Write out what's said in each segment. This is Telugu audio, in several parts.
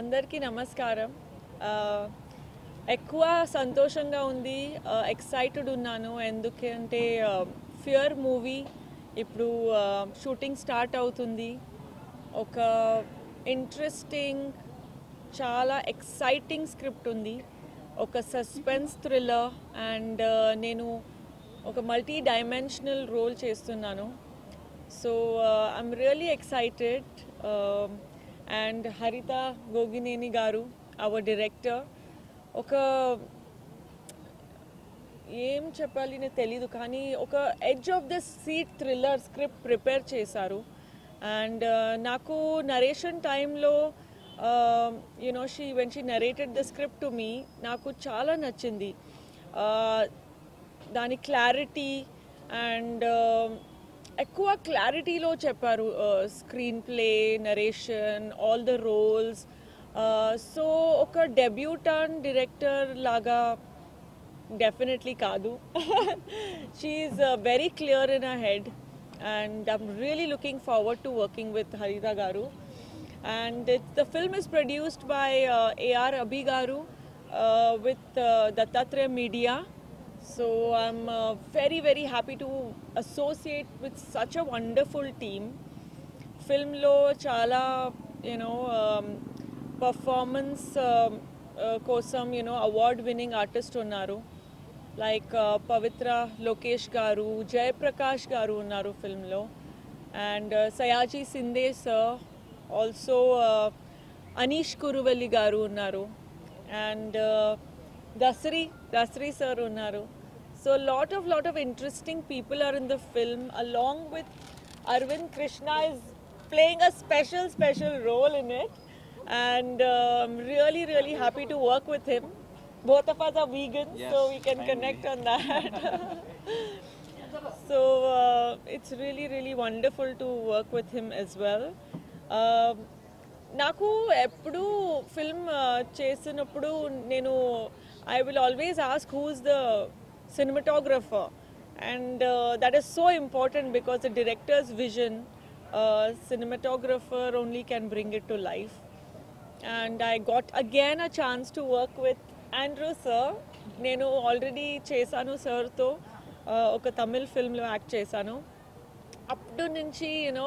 అందరికీ నమస్కారం ఆ, ఎక్కువ సంతోషంగా ఉంది ఎక్సైటెడ్ ఉన్నాను ఎందుకంటే ఫియర్ మూవీ ఇప్పుడు షూటింగ్ స్టార్ట్ అవుతుంది ఒక ఇంట్రెస్టింగ్ చాలా ఎక్సైటింగ్ స్క్రిప్ట్ ఉంది ఒక సస్పెన్స్ థ్రిల్లర్ అండ్ నేను ఒక మల్టీ డైమెన్షనల్ రోల్ చేస్తున్నాను so I'm really excited and Haritha Gogineni గారు అవర్ డైరెక్టర్ ఒక ఏం చెప్పాలి నేను తెలీదు కానీ ఒక edge of the seat thriller script prepare చేశారు అండ్ నాకు నరేషన్ టైంలో you know she when she narrated the script to me నాకు చాలా నచ్చింది Uh, దాని క్లారిటీ అండ్ ఎక్కువ క్లారిటీలో చెప్పారు screenplay narration all the roles so ఒక డెబ్యూటాన్ డైరెక్టర్ లాగా డెఫినెట్లీ కాదు she's very clear in a head and I'm really looking forward to working with Haritha garu and it, the film is produced by uh, AR Abhi Garu uh, with uh, Dattatreya Media. So I'm uh, very very happy to associate with such a wonderful team. ఫిల్మ్లో చాలా యూనో పర్ఫార్మెన్స్ కోసం యూనో అవార్డ్ విన్నింగ్ ఆర్టిస్ట్ ఉన్నారు లైక్ పవిత్ర లోకేష్ గారు జయప్రకాష్ గారు ఉన్నారు ఫిల్మ్లో and Sayaji Shinde sir also Anish Kuruvella garu ఉన్నారు అండ్ దసరి దసరి సార్ ఉన్నారు so lot of lot of interesting people are in the film along with Aravind Krishna is playing a special special role in it and really really happy to work with him both of us are vegan so we can connect on that so uh, it's really really wonderful to work with him as well Um, నాకు ఎప్పుడు ఫిల్మ్ చేసినప్పుడు నేను I will always ask who's the cinematographer and that is so important because the director's vision cinematographer only can bring it to life and I got again a chance to work with Andrew sir నేను ఆల్రెడీ చేశాను సార్తో ఒక తమిళ్ ఫిల్మ్లో యాక్ట్ చేశాను అప్పుడు నుంచి you know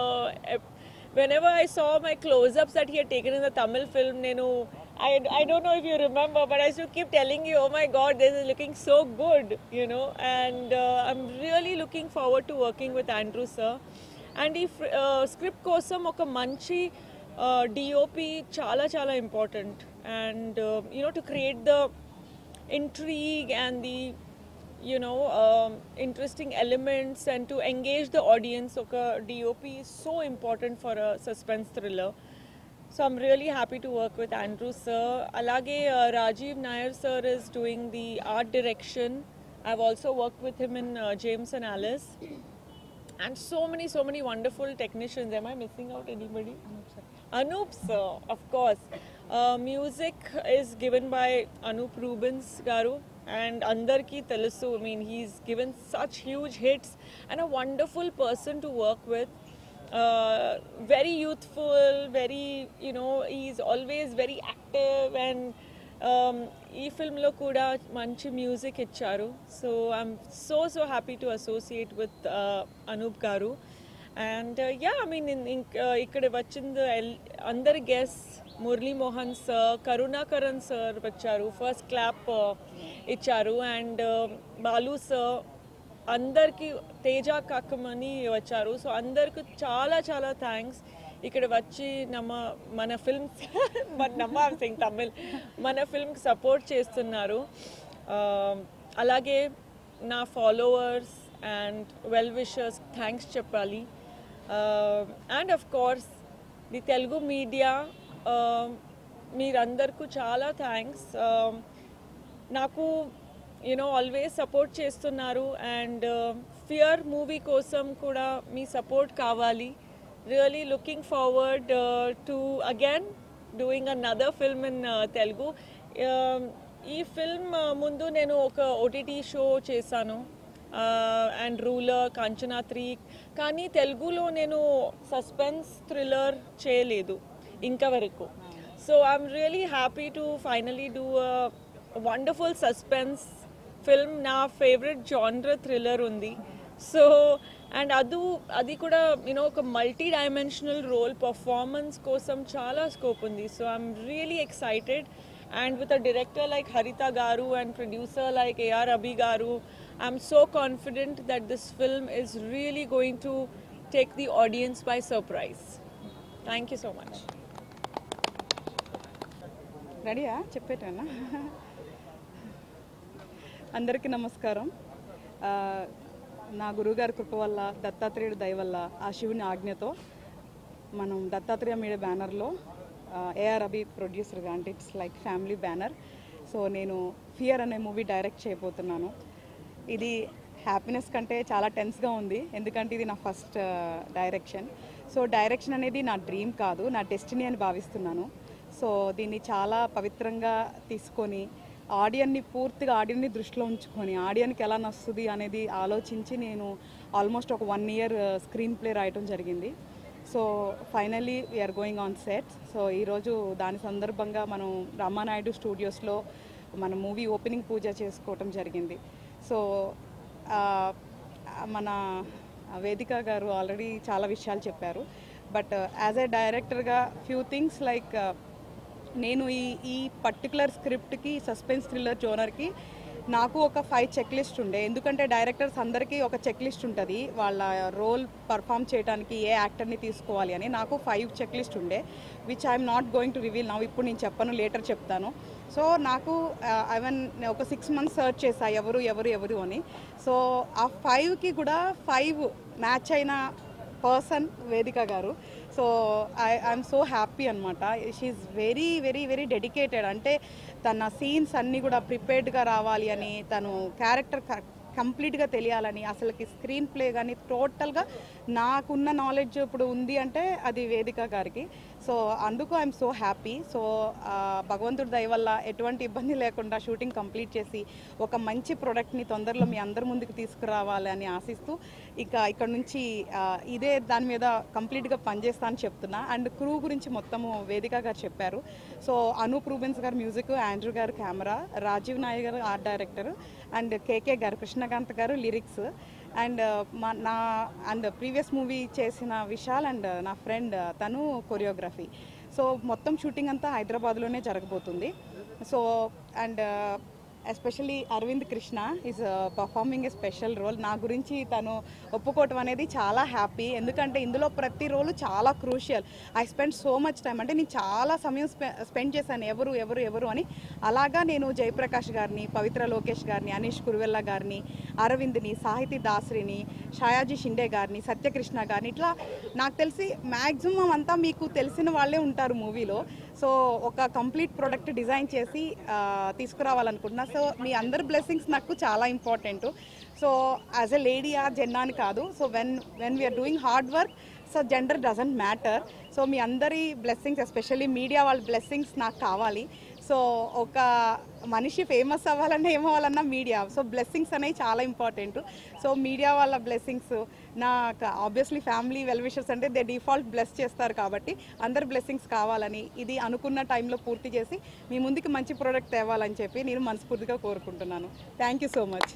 whenever I saw my closeups that he taken in the Tamil film నేను I I don't know if you remember but I should keep telling you oh my God this is looking so good you know and I'm really looking forward to working with Andrew sir and ఈ స్క్రిప్ట్ కోసం ఒక మంచి డిఓపి చాలా చాలా important and you know to create the intrigue and the you know um, interesting elements and to engage the audience okay dop is so important for a suspense thriller so i'm really happy to work with andrew sir alage uh, rajiv nair sir is doing the art direction i've also worked with him in uh, james and alice and so many so many wonderful technicians am i missing out anybody Anup sir, of course. Uh, music is given by Anup Rubens Garu and Andarki Telusu. I mean, he's given such huge hits and a wonderful person to work with. Uh, very youthful, very, you know, he's always very active and um, ఈ ఫిల్మ్లో కూడా మంచి మ్యూజిక్ ఇచ్చారు so I'm so so happy to associate with Anoop garu and yeah I mean ఇక్కడ వచ్చింది ఎల్- అందరి గెస్ మురళీ మోహన్ సార్ కరుణాకరణ్ సార్ వచ్చారు ఫస్ట్ క్లాప్ ఇచ్చారు అండ్ బాలు సార్ అందరికీ తేజ కక్కమని వచ్చారు సో అందరికి చాలా చాలా థ్యాంక్స్ ఇక్కడ వచ్చి నమ్మ మన ఫిల్మ్స్ మన నమ్మ సింగ్ తమిళ్ మన ఫిల్మ్కి సపోర్ట్ చేస్తున్నారు Um, అలాగే నా followers and well wishers thanks చెప్పాలి and of course the Telugu media మీరందరికీ చాలా థ్యాంక్స్ నాకు యూనో ఆల్వేస్ సపోర్ట్ చేస్తున్నారు అండ్ ఫియర్ మూవీ కోసం కూడా మీ సపోర్ట్ కావాలి really looking forward to again doing another film in Telugu ఈ ఫిల్మ్ ముందు నేను ఒక ఓటీటీ షో చేశాను అండ్ రూలర్ కాంచనా త్రీ కానీ తెలుగులో నేను సస్పెన్స్ థ్రిల్లర్ చేయలేదు ఇంకా వరకు So I'm really happy to finally do a wonderful suspense film. నా ఫేవరెట్ జానర్ థ్రిల్లర్ ఉంది సో అండ్ అదు అది కూడా యూనో ఒక మల్టీ డైమెన్షనల్ రోల్ పర్ఫార్మెన్స్ కోసం చాలా స్కోప్ ఉంది so I'm really excited and with a director like Haritha garu and producer like A R Abhi garu I'm so confident that this film is really going to take the audience by surprise thank you so much రెడీయా చెప్పేటన్నా అందరికీ నమస్కారం ఆ, నా గురువుగారి కృప వల్ల దత్తాత్రేయుడి దయ వల్ల ఆ శివుని ఆజ్ఞతో మనం దత్తాత్రేయ మీడియా బ్యానర్లో ఏఆర్ అబి ప్రొడ్యూసర్గా అంటే it's like family banner so నేను ఫియర్ అనే మూవీ డైరెక్ట్ చేయబోతున్నాను ఇది హ్యాపీనెస్ కంటే చాలా టెన్స్గా ఉంది ఎందుకంటే ఇది నా ఫస్ట్ డైరెక్షన్ సో డైరెక్షన్ అనేది నా డ్రీమ్ కాదు నా డెస్టినీ అని భావిస్తున్నాను సో దీన్ని చాలా పవిత్రంగా తీసుకొని ఆడియన్ని పూర్తిగా ఆడియన్ని దృష్టిలో ఉంచుకొని ఆడియన్కి ఎలా నస్తుంది అనేది ఆలోచించి నేను ఆల్మోస్ట్ ఒక వన్ ఇయర్ స్క్రీన్ ప్లే రాయటం జరిగింది so finally we're going on set so ఈరోజు దాని సందర్భంగా మనం రామానాయుడు స్టూడియోస్లో మన మూవీ ఓపెనింగ్ పూజ చేసుకోవటం జరిగింది సో ఆ, మన వేదిక గారు ఆల్రెడీ చాలా విషయాలు చెప్పారు బట్ యాజ్ ఎ డైరెక్టర్గా ఫ్యూ థింగ్స్ లైక్ నేను ఈ ఈ పర్టికులర్ స్క్రిప్ట్కి సస్పెన్స్ థ్రిల్లర్ జోనర్కి నాకు ఒక ఫైవ్ చెక్ లిస్ట్ ఉండే ఎందుకంటే డైరెక్టర్స్ అందరికీ ఒక చెక్ లిస్ట్ ఉంటుంది వాళ్ళ రోల్ పర్ఫామ్ చేయడానికి ఏ యాక్టర్ని తీసుకోవాలి అని నాకు ఫైవ్ చెక్ లిస్ట్ ఉండే which I'm not going to reveal నా ఇప్పుడు నేను చెప్పను లేటర్ చెప్తాను సో నాకు ఐవన్ ఒక సిక్స్ మంత్స్ సర్చ్ చేశా ఎవరు ఎవరు ఎవరు అని సో ఆ ఫైవ్కి కూడా ఫైవ్ మ్యాచ్ అయిన person Vedika garu so I I'm so happy అనమాట she's very very very dedicated అంటే తన సీన్స్ అన్నీ కూడా ప్రిపేర్డ్గా రావాలి అని తను క్యారెక్టర్ కంప్లీట్గా తెలియాలని అసలుకి స్క్రీన్ ప్లే కానీ టోటల్గా నాకున్న నాలెడ్జ్ ఇప్పుడు ఉంది అంటే అది వేదిక గారికి సో అందుకు ఐఎమ్ సో హ్యాపీ సో భగవంతుడి దయ వల్ల ఎటువంటి ఇబ్బంది లేకుండా షూటింగ్ కంప్లీట్ చేసి ఒక మంచి ప్రోడక్ట్ని తొందరలో మీ అందరి ముందుకు తీసుకురావాలని ఆశిస్తూ ఇక ఇక్కడ నుంచి ఆ, ఇదే దాని మీద కంప్లీట్గా పనిచేస్తా అని చెప్తున్నా అండ్ క్రూ గురించి మొత్తము వేదిక గారు చెప్పారు so Anoop Rubens garu music Andrew garu camera Rajeev Nair garu art director and కేకే గారు కృష్ణకాంత్ గారు లిరిక్స్ అండ్ మా నా అండ్ ప్రీవియస్ మూవీ చేసిన విశాల్ అండ్ నా ఫ్రెండ్ తను కొరియోగ్రఫీ సో మొత్తం షూటింగ్ అంతా హైదరాబాద్లోనే జరగబోతుంది so and especially Aravind Krishna is performing a special role నా గురించి తను ఒప్పుకోవటం అనేది చాలా హ్యాపీ ఎందుకంటే ఇందులో ప్రతి రోలు చాలా crucial I spend so much time అంటే నేను చాలా సమయం స్పె స్పెండ్ చేశాను ఎవరు ఎవరు ఎవరు అని అలాగా నేను జయప్రకాష్ గారిని పవిత్ర లోకేష్ గారిని అనీష్ కురువెల్ల గారిని అరవింద్ని సాహితీ దాసరిని షాయాజీ షిండే గారిని సత్యకృష్ణ గారిని ఇట్లా నాకు తెలిసి మ్యాక్సిమం అంతా మీకు తెలిసిన వాళ్ళే ఉంటారు మూవీలో సో ఒక కంప్లీట్ ప్రోడక్ట్ డిజైన్ చేసి ఆ, తీసుకురావాలనుకుంటున్నా సో మీ అందరి బ్లెస్సింగ్స్ నాకు చాలా important so as a lady ఆ జెండా అని కాదు so when when we're doing hard work so gender doesn't matter so మీ అందరి బ్లెస్సింగ్స్ ఎస్పెషల్లీ మీడియా వాళ్ళ బ్లెస్సింగ్స్ నాకు కావాలి సో ఒక మనిషి ఫేమస్ అవ్వాలన్నా ఏమవ్వాలన్నా మీడియా సో బ్లెస్సింగ్స్ అనేవి చాలా ఇంపార్టెంట్ సో మీడియా వాళ్ళ బ్లెస్సింగ్స్ నాకు ఆబ్వియస్లీ ఫ్యామిలీ వెల్ విషర్స్ అంటే దే డిఫాల్ట్ బ్లెస్ చేస్తారు కాబట్టి అందరి బ్లెస్సింగ్స్ కావాలని ఇది అనుకున్న టైంలో పూర్తి చేసి మీ ముందుకి మంచి ప్రోడక్ట్ తేవాలని చెప్పి నేను మనస్ఫూర్తిగా కోరుకుంటున్నాను థ్యాంక్ యూ సో మచ్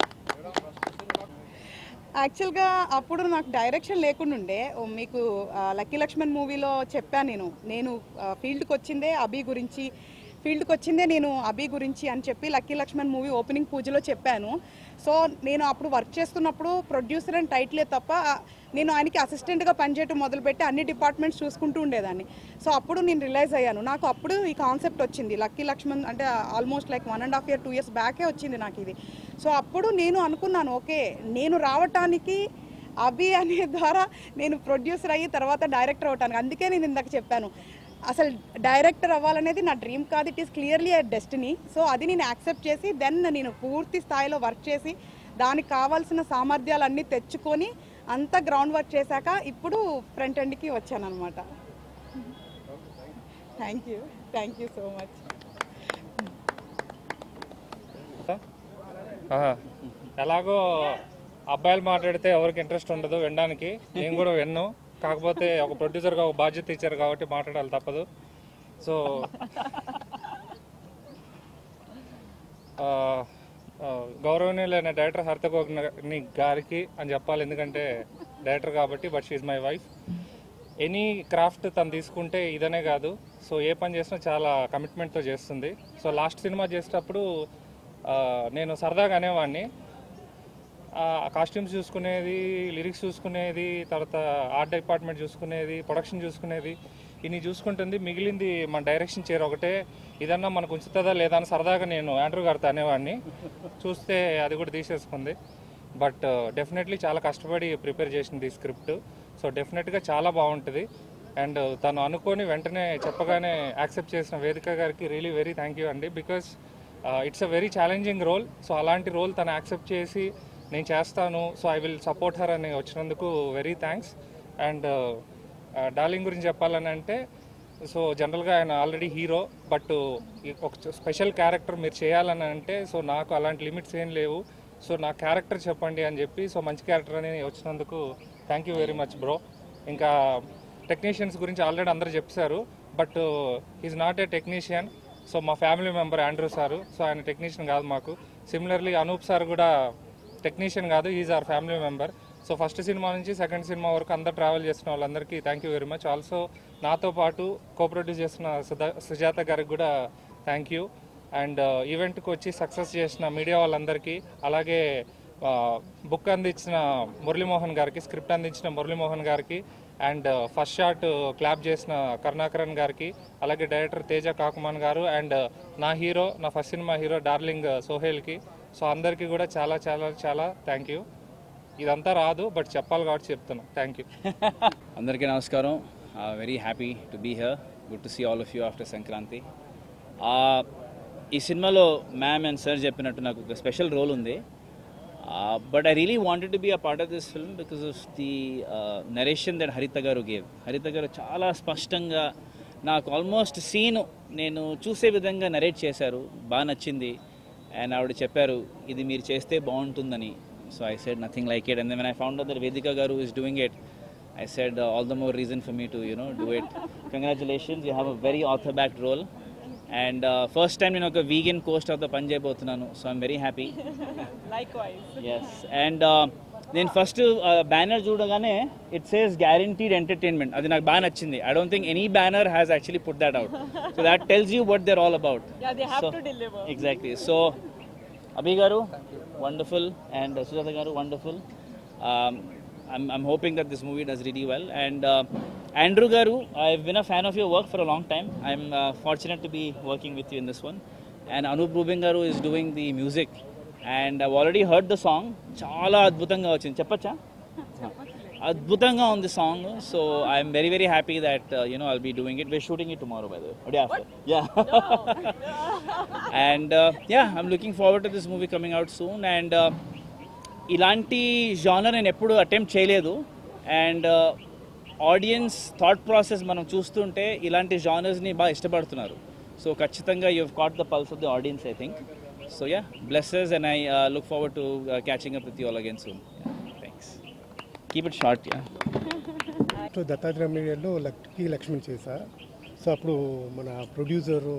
యాక్చువల్గా అప్పుడు నాకు డైరెక్షన్ లేకుండా ఉండే ఓ మీకు ఆ, లక్కీ లక్ష్మణ్ మూవీలో చెప్పాను నేను నేను ఆ, ఫీల్డ్కి వచ్చిందే అభి గురించి ఫీల్డ్కి వచ్చిందే నేను అభి గురించి అని చెప్పి లక్కీ లక్ష్మణ్ మూవీ ఓపెనింగ్ పూజలో చెప్పాను సో నేను అప్పుడు వర్క్ చేస్తున్నప్పుడు ప్రొడ్యూసర్ అని టైటిలే తప్ప ఆ, నేను ఆయనకి అసిస్టెంట్గా పనిచేయటం మొదలుపెట్టి అన్ని డిపార్ట్మెంట్స్ చూసుకుంటూ ఉండేదాన్ని సో అప్పుడు నేను రిలైజ్ అయ్యాను నాకు అప్పుడు ఈ కాన్సెప్ట్ వచ్చింది లక్కీ లక్ష్మణ్ అంటే almost like one and half year two years బ్యాకే వచ్చింది నాకు ఇది సో అప్పుడు నేను అనుకున్నాను ఓకే నేను రావటానికి అభి అనే ద్వారా నేను ప్రొడ్యూసర్ అయ్యి తర్వాత డైరెక్టర్ అవటానికి అందుకే నేను ఇందాక చెప్పాను అసలు డైరెక్టర్ అవ్వాలనేది నా డ్రీమ్ కాదు it is clearly a destiny so అది నేను యాక్సెప్ట్ చేసి దెన్ నేను పూర్తి స్థాయిలో వర్క్ చేసి దానికి కావాల్సిన సామర్థ్యాలన్నీ తెచ్చుకొని అంతా గ్రౌండ్ వర్క్ చేశాక ఇప్పుడు ఫ్రంట్ ఎండ్కి వచ్చాను అనమాట thank you thank you so much ఆహా. ఎలాగో అబ్బాయిలు మాట్లాడితే ఎవరికి ఇంట్రెస్ట్ ఉండదు వినడానికి నేను కూడా విన్ను కాకపోతే ఒక ప్రొడ్యూసర్గా ఒక బాధ్యత ఇచ్చారు కాబట్టి మాట్లాడాలి తప్పదు సో ఆ, ఆ, గౌరవనీయులైన డైరెక్టర్ హరిత గోగ్ని గారికి అని చెప్పాలి ఎందుకంటే డైరెక్టర్ కాబట్టి but she's my wife any craft తను తీసుకుంటే ఇదనే కాదు సో ఏ పని చేసినా చాలా కమిట్మెంట్తో చేస్తుంది సో లాస్ట్ సినిమా చేసేటప్పుడు ఆ, నేను సరదాగా అనేవాడిని కాస్ట్యూమ్స్ చూసుకునేది లిరిక్స్ చూసుకునేది తర్వాత ఆర్ట్ డిపార్ట్మెంట్ చూసుకునేది ప్రొడక్షన్ చూసుకునేది ఇన్ని చూసుకుంటుంది మిగిలింది మన డైరెక్షన్ చైర్ ఒకటే ఇదన్నా మనకు ఉంచుతుందా లేదా అని సరదాగా నేను ఆండ్రూ గారితో అనేవాడిని చూస్తే అది కూడా తీసేసుకుంది బట్ డెఫినెట్లీ చాలా కష్టపడి ప్రిపేర్ చేసింది ఈ స్క్రిప్ట్ సో డెఫినెట్గా చాలా బాగుంటుంది అండ్ తను అనుకొని వెంటనే చెప్పగానే యాక్సెప్ట్ చేసిన వేదిక గారికి రియలీ వెరీ థ్యాంక్ యూ అండి because it's a very challenging role so అలాంటి రోల్ తను యాక్సెప్ట్ చేసి నేను చేస్తాను so I will support her అని వచ్చినందుకు వెరీ థ్యాంక్స్ అండ్ డార్లింగ్ గురించి చెప్పాలని అంటే సో జనరల్గా ఆయన ఆల్రెడీ హీరో బట్ ఒక స్పెషల్ క్యారెక్టర్ మీరు చేయాలని అంటే సో నాకు అలాంటి లిమిట్స్ ఏం లేవు సో నా క్యారెక్టర్ చెప్పండి అని చెప్పి సో మంచి క్యారెక్టర్ అని వచ్చినందుకు thank you very much bro ఇంకా టెక్నీషియన్స్ గురించి ఆల్రెడీ అందరూ చెప్పారు but is not a technician so మా family member Andrew sir so ఆయన టెక్నీషియన్ కాదు మాకు సిమిలర్లీ అనూప్ సార్ కూడా టెక్నీషియన్ కాదు is our family member so first cinema నుంచి సెకండ్ సినిమా వరకు అందరు ట్రావెల్ చేసిన వాళ్ళందరికీ thank you very much also నాతో పాటు కో ప్రొడ్యూస్ చేసిన సుధా సుజాత గారికి కూడా థ్యాంక్ యూ అండ్ ఈవెంట్కి వచ్చి సక్సెస్ చేసిన మీడియా వాళ్ళందరికీ అలాగే బుక్ అందించిన మురళీమోహన్ గారికి స్క్రిప్ట్ అందించిన మురళీమోహన్ గారికి అండ్ ఫస్ట్ షాట్ క్లాప్ చేసిన కరుణాకరన్ గారికి అలాగే డైరెక్టర్ తేజ కాకుమాన్ గారు అండ్ నా హీరో నా ఫస్ట్ సినిమా హీరో డార్లింగ్ సోహేల్కి సో అందరికీ కూడా చాలా చాలా చాలా థ్యాంక్ యూ ఇదంతా రాదు బట్ చెప్పాలి కాబట్టి చెప్తున్నాను థ్యాంక్ యూ అందరికీ నమస్కారం very happy to be here good to see all of you after Sankranti ఈ సినిమాలో మ్యామ్ అండ్ సార్ చెప్పినట్టు నాకు ఒక స్పెషల్ రోల్ ఉంది but I really wanted to be a part of this film because of the narration that Haritha garu gave హరిత గారు చాలా స్పష్టంగా నాకు ఆల్మోస్ట్ సీన్ నేను చూసే విధంగా నరేట్ చేశారు బాగా నచ్చింది అండ్ ఆవిడ చెప్పారు ఇది మీరు చేస్తే బాగుంటుందని so I said nothing like it and then I found that Vedika garu is doing it I said uh, all the more reason for me to you know do it. Congratulations, you have a very author-backed role, and uh, first time నేను ఒక vegan coast of the పని చేయబోతున్నాను so I'm very happy Likewise. Yes and నేను ఫస్ట్ బ్యానర్ చూడగానే ఇట్ సేస్ గ్యారంటీడ్ ఎంటర్టైన్మెంట్ అది నాకు బాగా నచ్చింది I don't think any banner has actually put that out so that tells you what they're all about Yeah, they have So- to deliver. Exactly so Abhi garu wonderful and Sujatha garu wonderful I'm, I'm hoping that this movie does really well. And uh, Andrew Garu, I've been a fan of your work for a long time. I'm uh, fortunate to be working with you in this one. And Anup Rubin Garu is doing the music. And I've already heard the song. చాలా అద్భుతంగా వచ్చింది చెప్పచ్చా అద్భుతంగా ఉంది song so I'm very very happy that you know I'll be doing it we're shooting it tomorrow by the day after yeah and yeah I'm looking forward to this movie coming out soon and ఇలాంటి జానర్ నేను ఎప్పుడు అటెంప్ట్ చేయలేదు అండ్ ఆడియన్స్ థాట్ ప్రాసెస్ మనం చూస్తుంటే ఇలాంటి జానర్స్ని బాగా ఇష్టపడుతున్నారు సో ఖచ్చితంగా you caught the pulse of the audience I think so yeah blesses and I look forward to catching up with you all again soon thanks keep it short yeah so Dattatreya మీడియాలో లక్కీ లక్ష్మణ్ చేశా సో అప్పుడు మన ప్రొడ్యూసరు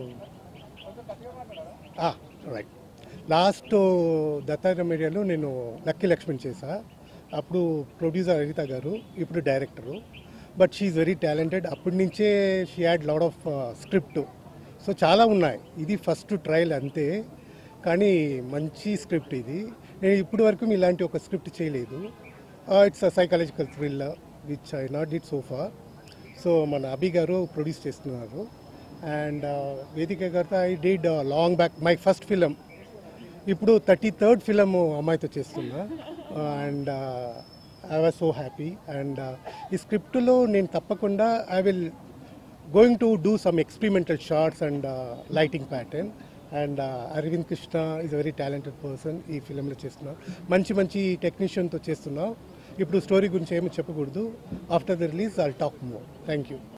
రైట్ లాస్ట్ దత్తాత్రేయ మీడియాలో నేను లక్కీ లక్ష్మణ్ చేశా అప్పుడు ప్రొడ్యూసర్ హరిత గారు ఇప్పుడు director but she's very talented అప్పటి నుంచే she had lot of script so చాలా ఉన్నాయి ఇది ఫస్ట్ ట్రయల్ అంతే కానీ మంచి స్క్రిప్ట్ ఇది నేను ఇప్పటి వరకు ఇలాంటి ఒక స్క్రిప్ట్ చేయలేదు it's a psychological thrill which I not did so far so మన అభి గారు ప్రొడ్యూస్ చేస్తున్నారు అండ్ వేదిక గారితో I did long back my first film ఇప్పుడు థర్టీ థర్డ్ ఫిలం అమ్మాయితో చేస్తున్నా and I was so happy and ఈ స్క్రిప్ట్లో నేను తప్పకుండా I will going to do some experimental shorts and lighting pattern and Aravind Krishna is very talented person ఈ ఫిలింలో చేస్తున్నా మంచి మంచి టెక్నీషియన్తో చేస్తున్నాం ఇప్పుడు స్టోరీ గురించి ఏమీ చెప్పకూడదు after the release I'll talk more thank you